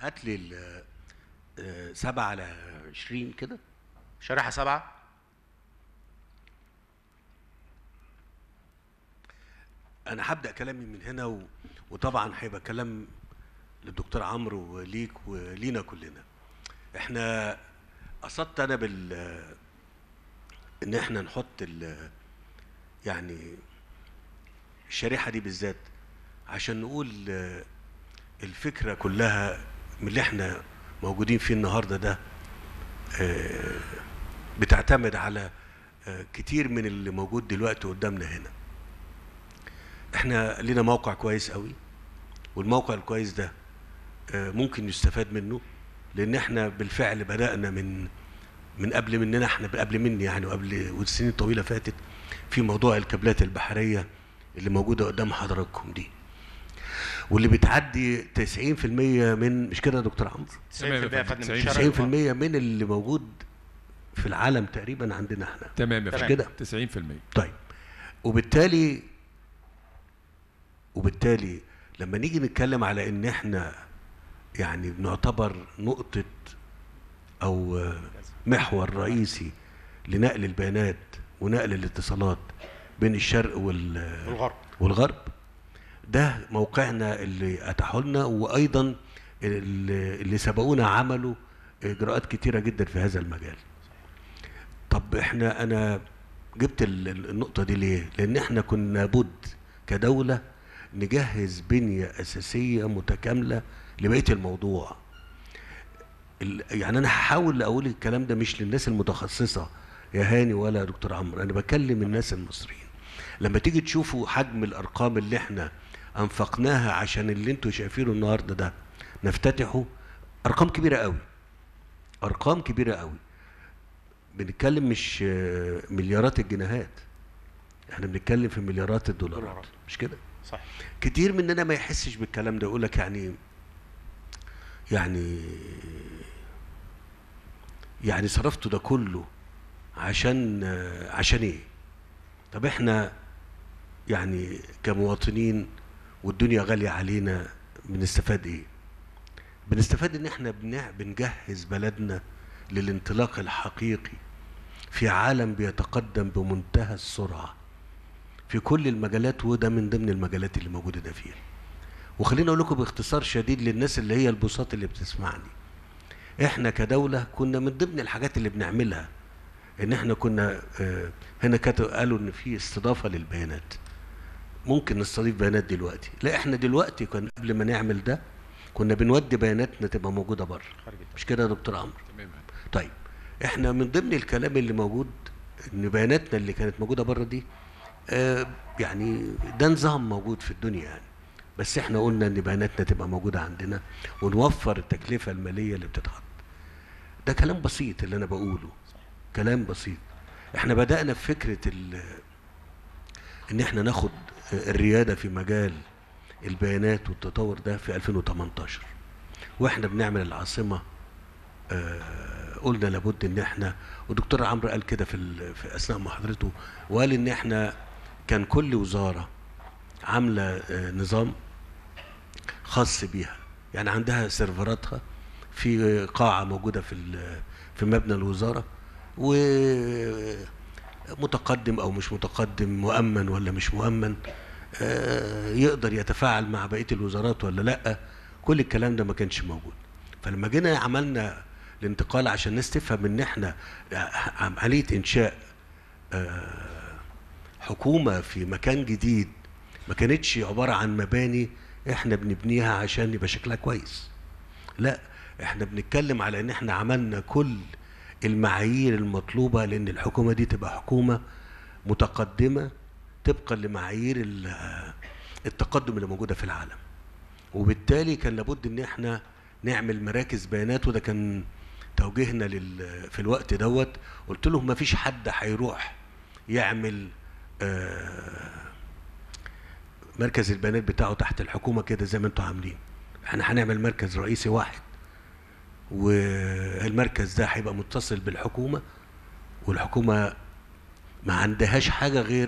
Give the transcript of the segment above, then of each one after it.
هات لي ال- آه، سبعة على عشرين كده شريحه سبعه انا هبدا كلامي من هنا و... وطبعا هيبقى كلام للدكتور عمرو وليك ولينا كلنا احنا قصدت انا بال ان احنا نحط ال... يعني الشريحه دي بالذات عشان نقول آه، الفكره كلها من اللي احنا موجودين فيه النهارده ده آه، بتعتمد على آه، كتير من اللي موجود دلوقتي قدامنا هنا احنا لنا موقع كويس قوي والموقع الكويس ده آه، ممكن يستفاد منه لان احنا بالفعل بدانا من من قبل مننا احنا قبل مني يعني وقبل والسنين طويله فاتت في موضوع الكابلات البحريه اللي موجوده قدام حضراتكم دي واللي بتعدي 90% من مش كده يا دكتور عمرو 90% تمام يا يا فندم. فندم 90% 90% من اللي موجود في العالم تقريبا عندنا احنا تمام يا تمام. فندم كده 90% طيب وبالتالي وبالتالي لما نيجي نتكلم على ان احنا يعني بنعتبر نقطة او آه، محور رئيسي لنقل البيانات ونقل الاتصالات بين الشرق وال والغرب والغرب ده موقعنا اللي اتاحوا لنا وايضا اللي اللي سبقونا عملوا اجراءات كتيره جدا في هذا المجال طب احنا انا جبت ال- ال- النقطه دي ليه لان احنا كنا بد كدوله نجهز بنيه اساسيه متكامله لبقيه الموضوع ال- يعني انا هحاول اقول الكلام ده مش للناس المتخصصه يا هاني ولا يا دكتور عمرو انا بكلم الناس المصريين لما تيجي تشوفوا حجم الارقام اللي احنا انفقناها عشان اللي انتوا شايفينه النهارده ده نفتتحه ارقام كبيره قوي ارقام كبيره قوي بنتكلم مش آه، مليارات الجنيهات احنا بنتكلم في مليارات الدولارات دولارات. مش كده صح كتير مننا ما يحسش بالكلام ده يقول لك يعني يعني يعني صرفته ده كله عشان آه، عشان ايه طب احنا يعني كمواطنين والدنيا غالية علينا بنستفاد ايه بنستفاد ان احنا بنع- بنجهز بلدنا للانطلاق الحقيقي في عالم بيتقدم بمنتهى السرعه في كل المجالات وده من ضمن المجالات اللي موجوده ده فيها وخليني اقول لكم باختصار شديد للناس اللي هي البساط اللي بتسمعني احنا كدوله كنا من ضمن الحاجات اللي بنعملها ان احنا كنا آه، هنا كانوا قالوا ان في استضافه للبيانات ممكن نستضيف بيانات دلوقتي لا احنا دلوقتي كنا قبل ما نعمل ده كنا بنودي بياناتنا تبقى موجوده بره خارج مش كده يا دكتور عمرو تمام طيب احنا من ضمن الكلام اللي موجود ان بياناتنا اللي كانت موجوده بره دي آه يعني ده نظام موجود في الدنيا يعني بس احنا قلنا ان بياناتنا تبقى موجوده عندنا ونوفر التكلفه الماليه اللي بتتحط ده كلام بسيط اللي انا بقوله كلام بسيط احنا بدانا في فكره ال- ان احنا ناخد الرياده في مجال البيانات والتطور ده في 2018 واحنا بنعمل العاصمه آه، قلنا لابد ان احنا ودكتور عمرو قال كده في, ال- في اثناء محاضرته وقال ان احنا كان كل وزاره عامله آه، نظام خاص بيها يعني عندها سيرفراتها في قاعه موجوده في ال- في مبنى الوزاره ومتقدم او مش متقدم مؤمن ولا مش مؤمن آه، يقدر يتفاعل مع بقيه الوزارات ولا لا كل الكلام ده ما كانش موجود فلما جينا عملنا الانتقال عشان الناس تفهم ان احنا عمليه انشاء آه، حكومه في مكان جديد ما كانتش عباره عن مباني احنا بنبنيها عشان يبقى شكلها كويس لا احنا بنتكلم على ان احنا عملنا كل المعايير المطلوبه لان الحكومه دي تبقى حكومه متقدمه طبقا لمعايير ال- التقدم اللي موجوده في العالم وبالتالي كان لابد ان احنا نعمل مراكز بيانات وده كان توجيهنا لل في الوقت دوت قلت لهم ما فيش حد هيروح يعمل آه، مركز البيانات بتاعه تحت الحكومه كده زي ما انتوا عاملين احنا هنعمل مركز رئيسي واحد والمركز ده هيبقى متصل بالحكومه والحكومه ما عندهاش حاجه غير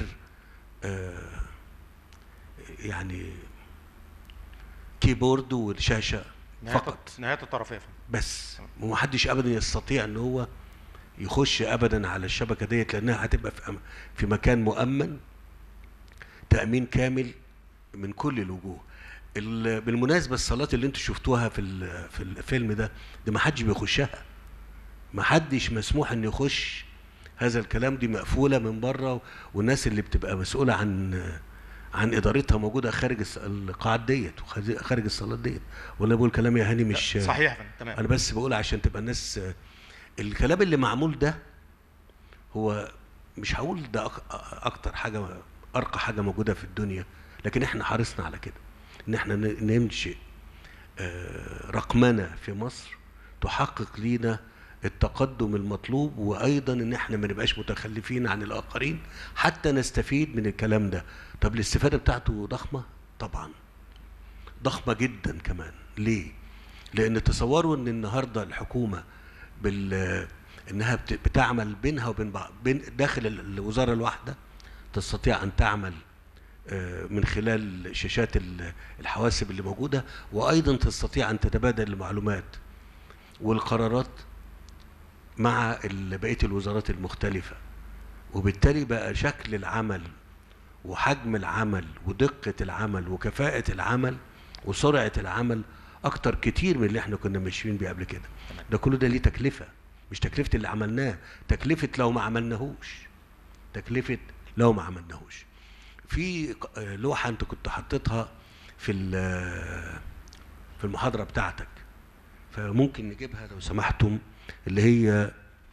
آه، يعني كيبورد والشاشه نهاية فقط نهاية الطرفية يا فندم. بس ومحدش ابدا يستطيع ان هو يخش ابدا على الشبكه ديت لانها هتبقى في أم- في مكان مؤمن تامين كامل من كل الوجوه ال- بالمناسبه الصلاه اللي انتوا شفتوها في ال- في الفيلم ده ده ما حدش بيخشها ما حدش مسموح ان يخش هذا الكلام دي مقفوله من بره والناس اللي بتبقى مسؤوله عن عن ادارتها موجوده خارج الس- القاعات ديت وخارج الصالات ديت ولا بقول كلام يا هاني مش صحيح يا فندم تمام انا بس بقول عشان تبقى الناس الكلام اللي معمول ده هو مش هقول ده أك- اكتر حاجه ارقى حاجه موجوده في الدنيا لكن احنا حرصنا على كده ان احنا ن- ننشئ آه، رقمنه في مصر تحقق لينا التقدم المطلوب وايضا ان احنا ما نبقاش متخلفين عن الاخرين حتى نستفيد من الكلام ده طب الاستفاده بتاعته ضخمه طبعا ضخمه جدا كمان ليه لان تصوروا ان النهارده الحكومه بال انها بت- بتعمل بينها وبين بعض بين داخل ال- الوزاره الواحده تستطيع ان تعمل آه، من خلال شاشات ال- الحواسب اللي موجوده وايضا تستطيع ان تتبادل المعلومات والقرارات مع ال- بقيه الوزارات المختلفه وبالتالي بقى شكل العمل وحجم العمل ودقه العمل وكفاءه العمل وسرعه العمل اكتر كتير من اللي احنا كنا ماشيين بيه قبل كده ده كله ده ليه تكلفه مش تكلفه اللي عملناه تكلفه لو ما عملناهوش تكلفه لو ما عملناهوش في ق- آه، لوحه انت كنت حطيتها في ال- في المحاضره بتاعتك فممكن نجيبها لو سمحتم اللي هي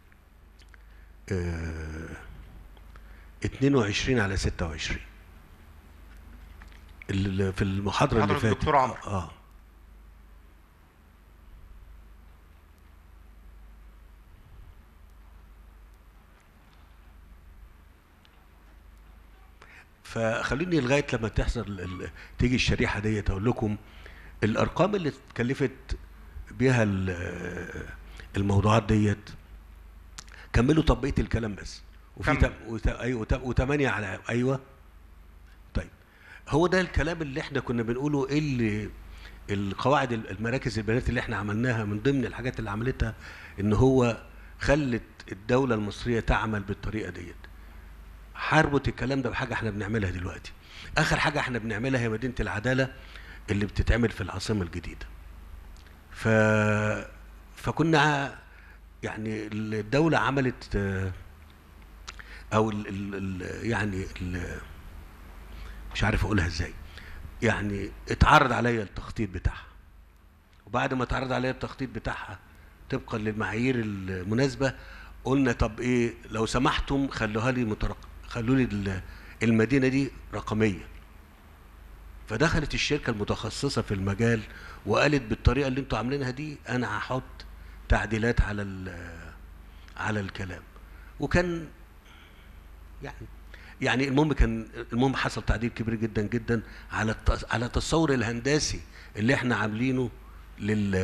آه، 22 على 26 اللي في المحاضره اللي محاضرة فاتت الدكتور عمرو. اه فخلوني لغايه لما تحصل ال- ال- تيجي الشريحه ديت اقول لكم الارقام اللي اتكلفت بيها ال- الموضوعات ديت كملوا طبقيه الكلام بس وفي كمل. تم وت... ايوه وت... وثمانيه على ايوه طيب هو ده الكلام اللي احنا كنا بنقوله ايه اللي القواعد ال- المراكز البيانات اللي احنا عملناها من ضمن الحاجات اللي عملتها ان هو خلت الدوله المصريه تعمل بالطريقه ديت هربط الكلام ده بحاجه احنا بنعملها دلوقتي اخر حاجه احنا بنعملها هي مدينه العداله اللي بتتعمل في العاصمه الجديده ف فكنا يعني الدوله عملت آه، او ال ال ال يعني ال مش عارف اقولها ازاي يعني اتعرض عليا التخطيط بتاعها وبعد ما اتعرض عليا التخطيط بتاعها طبقا للمعايير المناسبه قلنا طب ايه لو سمحتم خلوها لي مترق... خلوا لي ال- المدينه دي رقميه فدخلت الشركه المتخصصه في المجال وقالت بالطريقه اللي انتوا عاملينها دي انا هحط تعديلات على ال- على الكلام وكان يعني يعني المهم كان المهم حصل تعديل كبير جدا جدا على الت- على التصور الهندسي اللي احنا عاملينه لل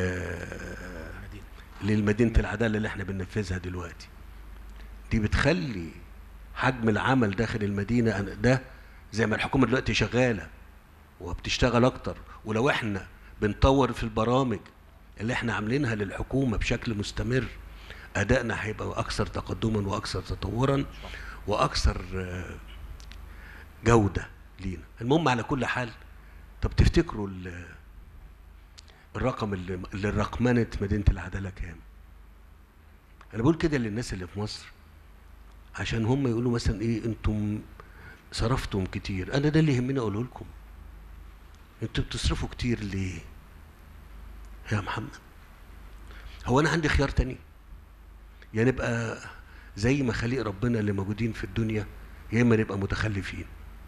للمدينه العداله اللي احنا بننفذها دلوقتي دي بتخلي حجم العمل داخل المدينه أنا- ده زي ما الحكومه دلوقتي شغاله وبتشتغل اكتر ولو احنا بنطور في البرامج اللي احنا عاملينها للحكومه بشكل مستمر ادائنا هيبقى اكثر تقدما واكثر تطورا واكثر آه، جوده لينا المهم على كل حال طب تفتكروا ال- الرقم اللي اللي رقمنه مدينه العداله كام انا بقول كده للناس اللي في مصر عشان هم يقولوا مثلا ايه انتم صرفتم كتير انا ده اللي يهمني اقوله لكم انتوا بتصرفوا كتير ليه يا محمد هو انا عندي خيار تاني يا نبقى زي ما خليق ربنا اللي موجودين في الدنيا يا اما نبقى متخلفين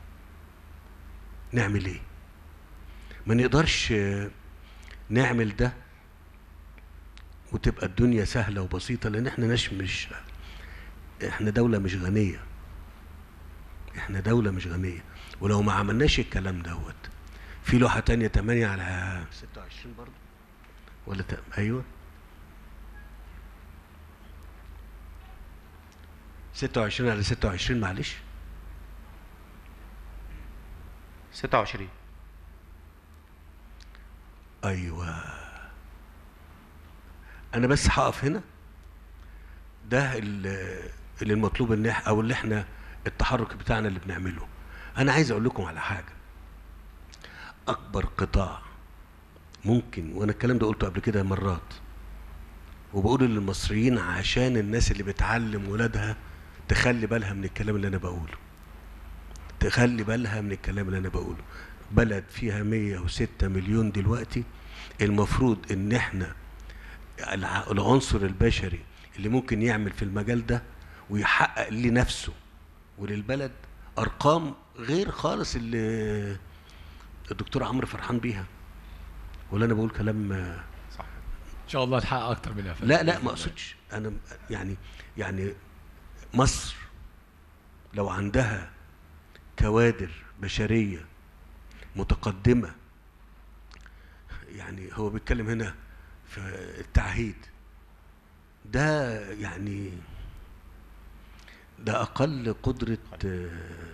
نعمل ايه ما نقدرش آه، نعمل ده وتبقى الدنيا سهلة وبسيطة لأن احنا ناس مش احنا دولة مش غنية احنا دولة مش غنية ولو ما عملناش الكلام دوت في لوحة تانية 8 على 26 برضو ولا ت... ايوه 26 على 26 معلش 26 ايوه انا بس هقف هنا ده ال- اللي المطلوب ان إح- او اللي احنا التحرك بتاعنا اللي بنعمله انا عايز اقول لكم على حاجه اكبر قطاع ممكن وانا الكلام ده قلته قبل كده مرات وبقول للمصريين عشان الناس اللي بتعلم ولادها تخلي بالها من الكلام اللي انا بقوله تخلي بالها من الكلام اللي انا بقوله بلد فيها 106 مليون دلوقتي المفروض ان احنا الع- العنصر البشري اللي ممكن يعمل في المجال ده ويحقق لنفسه وللبلد ارقام غير خالص اللي الدكتور عمرو فرحان بيها ولا انا بقول كلام آه، صح ان شاء الله نحقق اكتر منها فندم. لا لا ما اقصدش انا يعني يعني مصر لو عندها كوادر بشريه متقدمه يعني هو بيتكلم هنا في التعهيد ده يعني ده اقل قدره آه،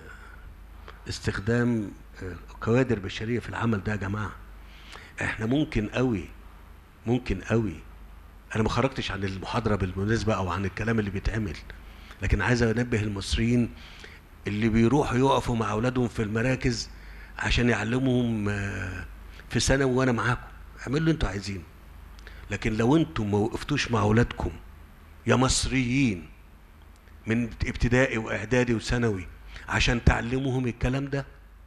استخدام آه، كوادر بشريه في العمل ده يا جماعه احنا ممكن قوي ممكن قوي انا ما خرجتش عن المحاضره بالمناسبه او عن الكلام اللي بيتعمل لكن عايز انبه المصريين اللي بيروحوا يقفوا مع اولادهم في المراكز عشان يعلموهم آه، في سنه وانا معاكم اعملوا اللي انتوا عايزينه لكن لو انتم ما وقفتوش مع اولادكم يا مصريين من ابتدائي واعدادي وثانوي عشان تعلموهم الكلام ده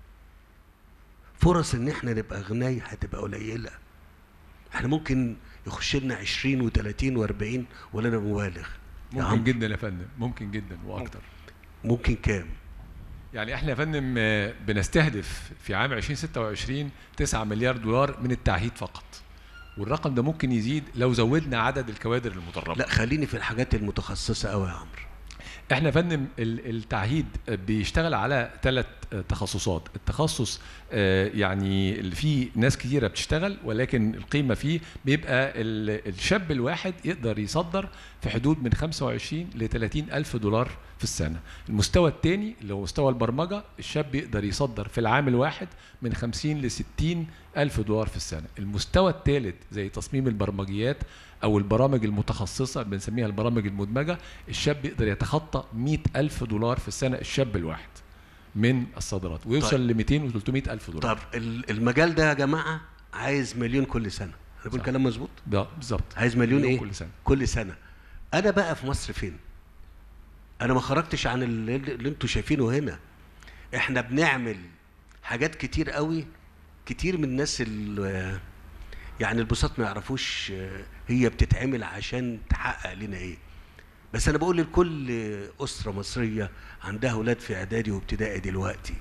فرص ان احنا نبقى اغنياء هتبقى قليله احنا ممكن يخش لنا 20 و30 و40 ولا انا مبالغ يا ممكن عمرو جدا يا فندم ممكن جدا واكتر ممكن كام يعني احنا يا فندم آه، بنستهدف في عام 2026 9 مليار دولار من التعهيد فقط والرقم ده ممكن يزيد لو زودنا عدد الكوادر المدربه لا خليني في الحاجات المتخصصه قوي يا عمرو احنا يا فندم ال- التعهيد بيشتغل على ثلاث تخصصات التخصص آه، يعني اللي فيه ناس كتيره بتشتغل ولكن القيمه فيه بيبقى ال- الشاب الواحد يقدر يصدر في حدود من 25 ل 30 الف دولار في السنه المستوى الثاني اللي هو مستوى البرمجه الشاب يقدر يصدر في العام الواحد من 50 ل 60 الف دولار في السنه المستوى الثالث زي تصميم البرمجيات او البرامج المتخصصه بنسميها البرامج المدمجه الشاب يقدر يتخطى 100 الف دولار في السنه الشاب الواحد من الصادرات ويوصل طيب. ل 200 و 300 الف دولار طب ال- المجال ده يا جماعه عايز مليون كل سنه انا بقول صح. كلام مظبوط ده بالظبط عايز مليون ايه كل سنه كل سنه انا بقى في مصر فين انا ما خرجتش عن اللي, اللي انتوا شايفينه هنا احنا بنعمل حاجات كتير قوي كتير من الناس اللي يعني البساط ما يعرفوش آه، هي بتتعمل عشان تحقق لنا ايه بس انا بقول لكل اسره مصريه عندها اولاد في اعدادي وابتدائي دلوقتي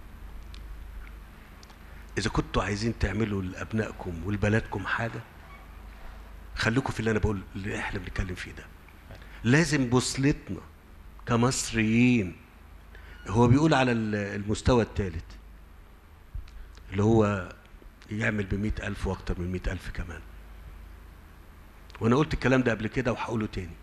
اذا كنتوا عايزين تعملوا لابنائكم ولبلدكم حاجه خليكم في اللي انا بقول اللي احنا بنتكلم فيه ده لازم بوصلتنا كمصريين هو بيقول على ال- المستوى الثالث اللي هو يعمل بمئة ألف وأكتر من مئة ألف كمان وأنا قلت الكلام ده قبل كده وهقوله تاني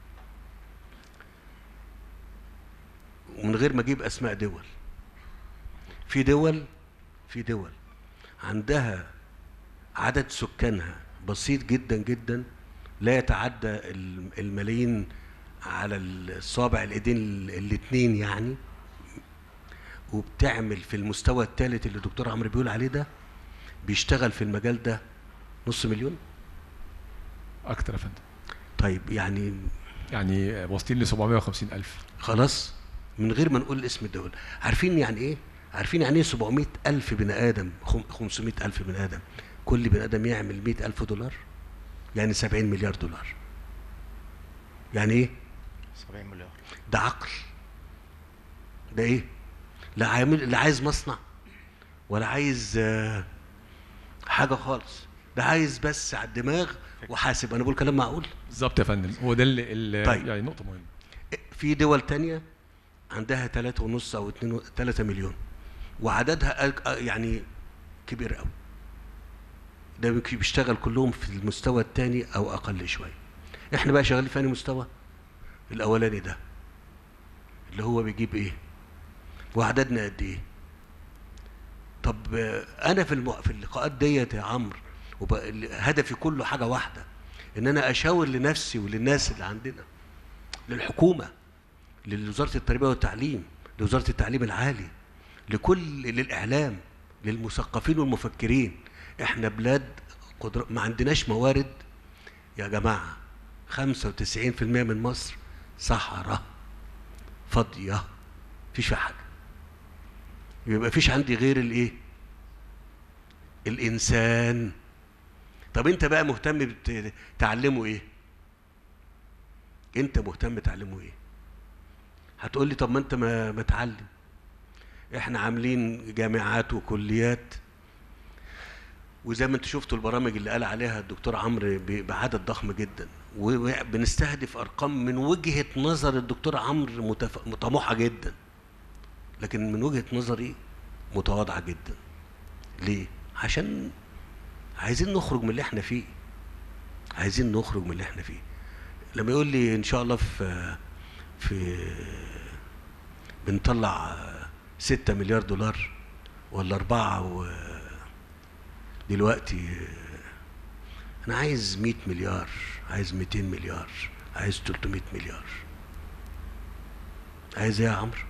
ومن غير ما أجيب أسماء دول في دول في دول عندها عدد سكانها بسيط جدا جدا لا يتعدى الم- الملايين على الصابع الايدين الاثنين يعني وبتعمل في المستوى الثالث اللي الدكتور عمرو بيقول عليه ده بيشتغل في المجال ده نص مليون اكتر يا فندم طيب يعني يعني واصلين ل 750 الف خلاص من غير ما نقول اسم الدول عارفين يعني ايه عارفين يعني ايه 700 ألف بني آدم خم- 500 ألف بني آدم كل بني آدم يعمل 100 ألف دولار يعني 70 مليار دولار يعني ايه 70 مليار ده عقل ده ايه لا عامل لا عايز مصنع ولا عايز آه، حاجه خالص ده عايز بس على الدماغ وحاسب انا بقول كلام معقول بالظبط يا فندم هو ده اللي, اللي طيب. يعني نقطه مهمه في دول تانية عندها ثلاثة ونص أو اتنين ثلاثة مليون وعددها أك- يعني كبير قوي ده بيك- بيشتغل كلهم في المستوى الثاني أو أقل شوية إحنا بقى شغالين في أنهي مستوى الأولاني ده اللي هو بيجيب إيه وعددنا قد إيه طب آه، أنا في الم... في اللقاءات ديت يا عمرو وبقى ال- هدفي كله حاجة واحدة ان انا اشاور لنفسي وللناس اللي عندنا للحكومه لوزاره التربيه والتعليم لوزاره التعليم العالي لكل للاعلام للمثقفين والمفكرين احنا بلاد قدر ما عندناش موارد يا جماعه 95% من مصر صحراء فاضيه مفيش فيها حاجه يبقى مفيش عندي غير الايه الانسان طب انت بقى مهتم بت- تعلمه ايه انت مهتم تعلمه ايه هتقول لي طب ما انت ما ما تعلم احنا عاملين جامعات وكليات وزي ما انتوا شفتوا البرامج اللي قال عليها الدكتور عمرو ب- بعدد ضخم جدا وبنستهدف ارقام من وجهه نظر الدكتور عمرو متف... طموحه جدا لكن من وجهه نظري متواضعه جدا ليه عشان عايزين نخرج من اللي احنا فيه عايزين نخرج من اللي احنا فيه لما يقول لي ان شاء الله في في بنطلع ستة مليار دولار ولا أربعة و دلوقتي أنا عايز 100 مليار عايز 200 مليار عايز 300 مليار عايز ايه يا عمرو؟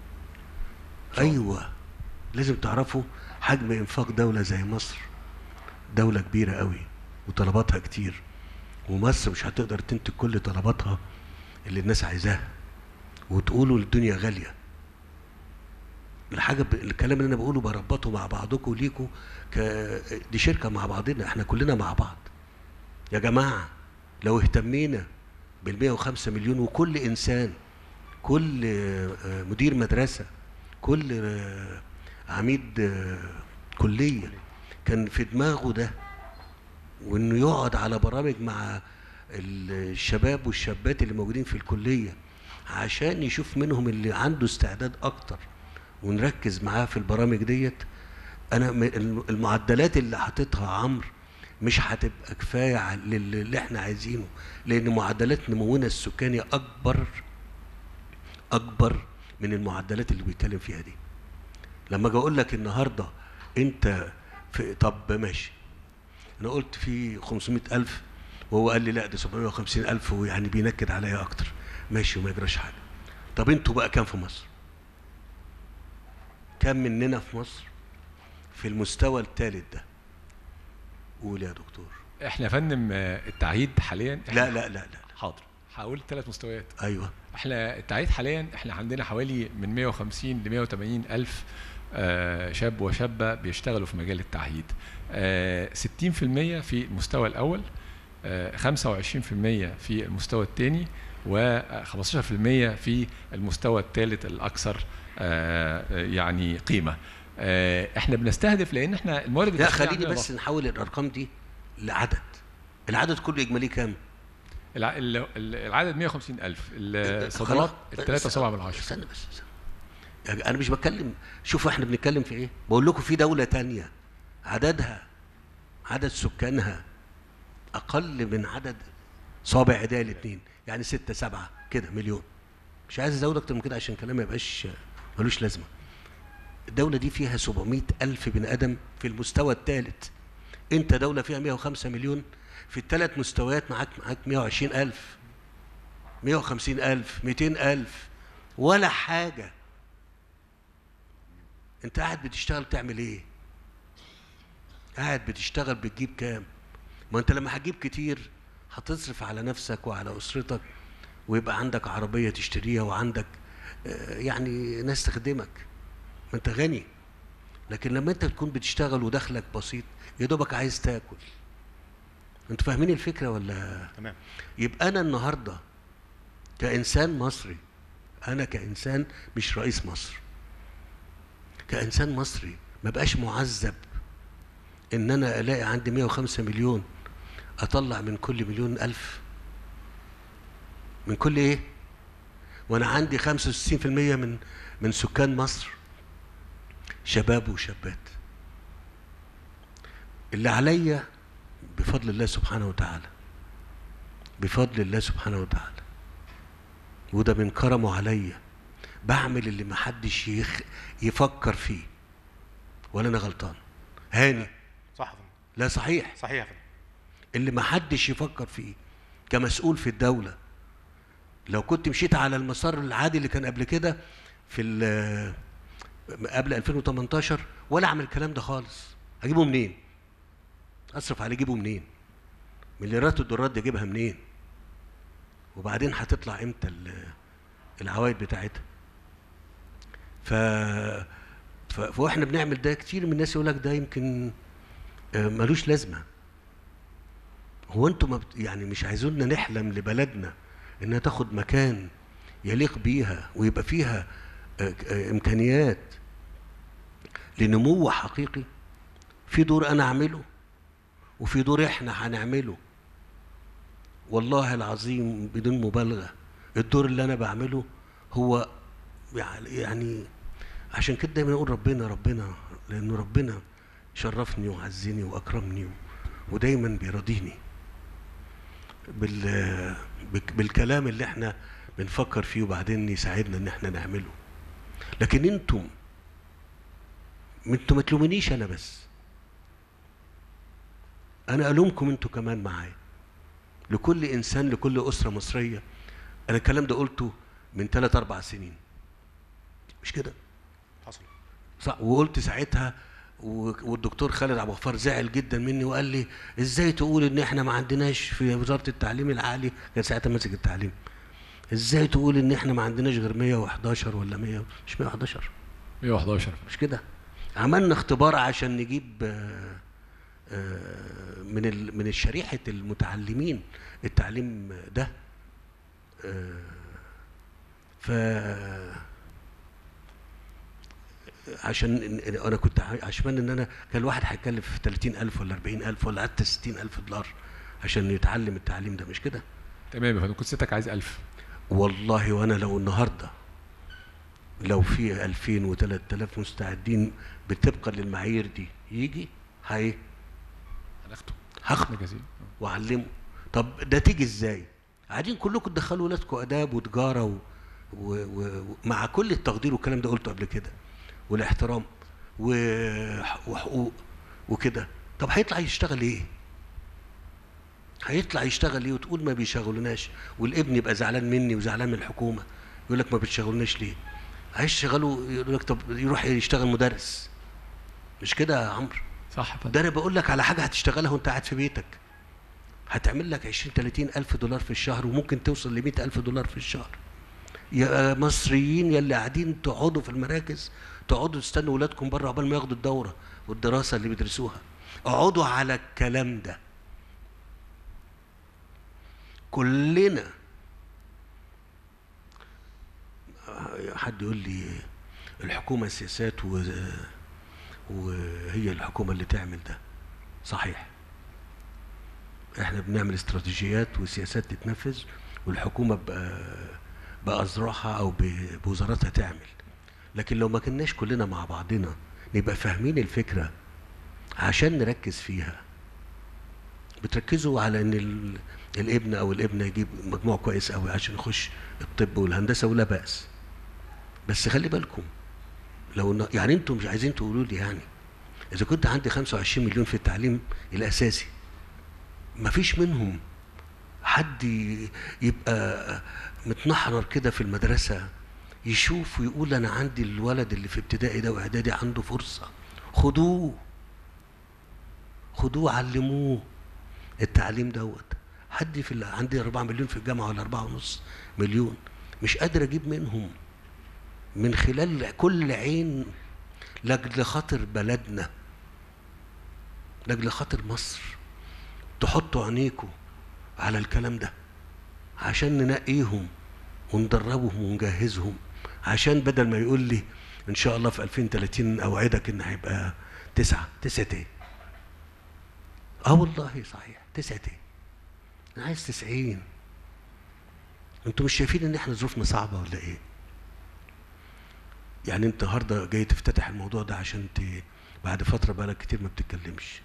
ايوه لازم تعرفوا حجم انفاق دولة زي مصر دولة كبيرة قوي وطلباتها كتير ومصر مش هتقدر تنتج كل طلباتها اللي الناس عايزاها وتقولوا الدنيا غالية الحاجة ب... الكلام اللي انا بقوله بربطه مع بعضكم ليكم ك... دي شركة مع بعضنا احنا كلنا مع بعض يا جماعة لو اهتمينا بال 105 مليون وكل انسان كل آه، مدير مدرسة كل آه، عميد آه، كلية كان في دماغه ده وانه يقعد على برامج مع الشباب والشابات اللي موجودين في الكلية عشان يشوف منهم اللي عنده استعداد اكتر ونركز معاه في البرامج ديت انا م- الم- المعدلات اللي حاططها عمرو مش هتبقى كفايه على- لل- اللي احنا عايزينه لان معدلات نمونا السكاني اكبر اكبر من المعدلات اللي بيتكلم فيها دي لما اجي اقول لك النهارده انت في طب ماشي انا قلت في 500 الف وهو قال لي لا ده 750 الف ويعني بينكد عليا اكتر ماشي وما يجراش حاجه طب انتوا بقى كام في مصر كم مننا في مصر في المستوى الثالث ده قول يا دكتور احنا يا فندم آه، التعهيد حاليا إحنا- لا لا لا لا حاضر هقول ثلاث مستويات ايوه احنا التعهيد حاليا احنا عندنا حوالي من 150 ل 180 الف آه، شاب وشابه بيشتغلوا في مجال التعهيد آه، 60% في المستوى الاول آه، 25% في المستوى الثاني و15% في المستوى الثالث الاكثر آه، يعني قيمه آه، احنا بنستهدف لان احنا الموارد لا الداخلية خليني عندنا بس نحول الارقام دي لعدد العدد كله اجمالي كام الع- ال- ال- العدد 150 ألف الصادرات خلاص. 3.7 من عشرة استنى بس استنى. يعني انا مش بتكلم شوفوا احنا بنتكلم في ايه بقول لكم في دولة تانية عددها عدد سكانها اقل من عدد صابع ايديا الاثنين يعني ستة سبعة كده مليون مش عايز ازود اكتر من كده عشان كلام ما يبقاش ملوش لازمة الدولة دي فيها 700 ألف بني آدم في المستوى الثالث أنت دولة فيها 105 مليون في الثلاث مستويات معاك معاك 120 ألف 150 ألف 200 ألف ولا حاجة أنت قاعد بتشتغل تعمل إيه؟ قاعد بتشتغل بتجيب كام؟ ما أنت لما هتجيب كتير هتصرف على نفسك وعلى أسرتك ويبقى عندك عربية تشتريها وعندك آه، يعني ناس تخدمك ما أنت غني لكن لما أنت تكون بتشتغل ودخلك بسيط يا دوبك عايز تاكل انتوا فاهمين الفكرة ولا تمام يبقى انا النهارده كانسان مصري انا كانسان مش رئيس مصر كانسان مصري ما بقاش معذب ان انا الاقي عندي 105 مليون اطلع من كل مليون الف من كل ايه وانا عندي 65% من من سكان مصر شباب وشابات اللي عليا بفضل الله سبحانه وتعالى بفضل الله سبحانه وتعالى وده من كرمه عليا بعمل اللي محدش يخ يفكر فيه ولا انا غلطان هاني صح يا فندم لا صحيح صحيح يا فندم اللي ما حدش يفكر فيه كمسؤول في الدوله لو كنت مشيت على المسار العادي اللي كان قبل كده في ال- قبل 2018 ولا اعمل الكلام ده خالص هجيبه منين اصرف عليه اجيبه منين مليارات الدولارات دي اجيبها منين وبعدين هتطلع امتى ال- العوائد بتاعتها ف ف- واحنا بنعمل ده كتير من الناس يقول لك ده يمكن آه، ملوش لازمه هو انتوا ما بت... يعني مش عايزونا نحلم لبلدنا انها تاخد مكان يليق بيها ويبقى فيها آه، آه، امكانيات لنمو حقيقي في دور انا اعمله وفي دور احنا هنعمله والله العظيم بدون مبالغه الدور اللي انا بعمله هو يعني- يعني عشان كده دايما اقول ربنا ربنا لانه ربنا شرفني وعزني واكرمني و- ودايما بيرضيني بال بك- بالكلام اللي احنا بنفكر فيه وبعدين يساعدنا ان احنا نعمله لكن انتم انتم ما تلومونيش انا بس انا الومكم انتوا كمان معايا لكل انسان لكل اسره مصريه انا الكلام ده قلته من ثلاث اربع سنين مش كده حصل صح وقلت ساعتها و- والدكتور خالد عبد الغفار زعل جدا مني وقال لي ازاي تقول ان احنا ما عندناش في وزاره التعليم العالي كان ساعتها ماسك التعليم ازاي تقول ان احنا ما عندناش غير 111 ولا 100 مش 111 111 مش كده عملنا اختبار عشان نجيب آه، آه، من ال- من الشريحه المتعلمين التعليم ده آه، ف عشان إن- انا كنت ع- عشان ان انا كان الواحد هيتكلف في 30000 ولا 40000 ولا حتى 60000 دولار عشان يتعلم التعليم ده مش كده تمام يا فندم كنت سيادتك عايز 1000 والله وانا لو النهارده لو في 2000 و3000 مستعدين بطبقا للمعايير دي يجي هي هناخده هاخده جزيل واعلمه طب ده تيجي ازاي قاعدين كلكم تدخلوا ولادكم اداب وتجاره و... و... و... مع كل التقدير والكلام ده قلته قبل كده والاحترام و... وحقوق وكده طب هيطلع يشتغل ايه هيطلع يشتغل ايه وتقول ما بيشغلوناش والابن يبقى زعلان مني وزعلان من الحكومه يقول لك ما بتشغلوناش ليه هيشتغلوا يقول لك طب يروح يشتغل مدرس مش كده يا عمرو صح يا فندم ده انا بقول لك على حاجه هتشتغلها وانت قاعد في بيتك هتعمل لك 20 30 الف دولار في الشهر وممكن توصل ل 100 الف دولار في الشهر يا مصريين يا اللي قاعدين تقعدوا في المراكز تقعدوا تستنوا ولادكم بره عقبال ما ياخدوا الدوره والدراسه اللي بيدرسوها اقعدوا على الكلام ده كلنا حد يقول لي الحكومه سياسات و وهي الحكومه اللي تعمل ده صحيح احنا بنعمل استراتيجيات وسياسات تتنفذ والحكومه بأ- بأذرعها او ب- بوزاراتها تعمل لكن لو ما كناش كلنا مع بعضنا نبقى فاهمين الفكره عشان نركز فيها بتركزوا على ان ال- الابن او الابنه يجيب مجموع كويس قوي عشان يخش الطب والهندسه ولا باس بس خلي بالكم لو إن- يعني انتم مش عايزين تقولوا لي يعني اذا كنت عندي 25 مليون في التعليم الاساسي ما فيش منهم حد ي- يبقى متنحرر كده في المدرسه يشوف ويقول انا عندي الولد اللي في ابتدائي ده واعدادي عنده فرصه خدوه خدوه علموه التعليم دوت حد في ال- عندي 4 مليون في الجامعه ولا 4 ونص مليون مش قادر اجيب منهم من خلال كل عين لاجل خاطر بلدنا لاجل خاطر مصر تحطوا عينيكم على الكلام ده عشان ننقيهم وندربهم ونجهزهم عشان بدل ما يقول لي ان شاء الله في 2030 اوعدك ان هيبقى تسعة تسعة ايه اه والله صحيح تسعة ايه انا عايز تسعين انتوا مش شايفين ان احنا ظروفنا صعبة ولا ايه يعني انت النهارده جاي تفتتح الموضوع ده عشان ت... بعد فتره بقالك كتير ما بتتكلمش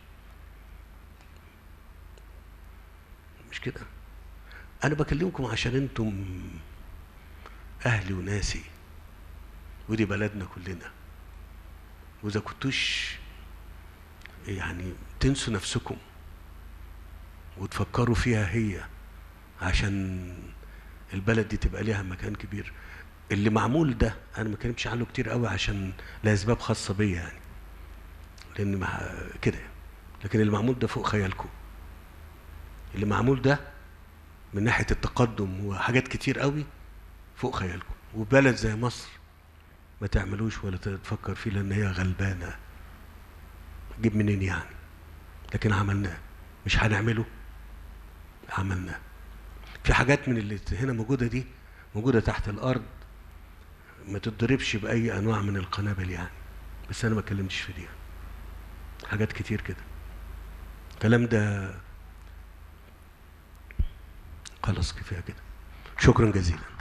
مش كده انا بكلمكم عشان انتم اهلي وناسي ودي بلدنا كلنا واذا كنتوش يعني تنسوا نفسكم وتفكروا فيها هي عشان البلد دي تبقى ليها مكان كبير اللي معمول ده انا ما اتكلمتش عنه كتير قوي عشان لاسباب خاصه بيا يعني لان مع كده لكن اللي معمول ده فوق خيالكم اللي معمول ده من ناحيه التقدم وحاجات كتير قوي فوق خيالكم وبلد زي مصر ما تعملوش ولا تفكر فيه لان هي غلبانه جيب منين يعني لكن عملناه مش هنعمله عملناه في حاجات من اللي هنا موجوده دي موجوده تحت الارض ما تتضربش باي انواع من القنابل يعني بس انا ما اتكلمتش في دي حاجات كتير كده الكلام ده خلاص كفايه كده شكرا جزيلا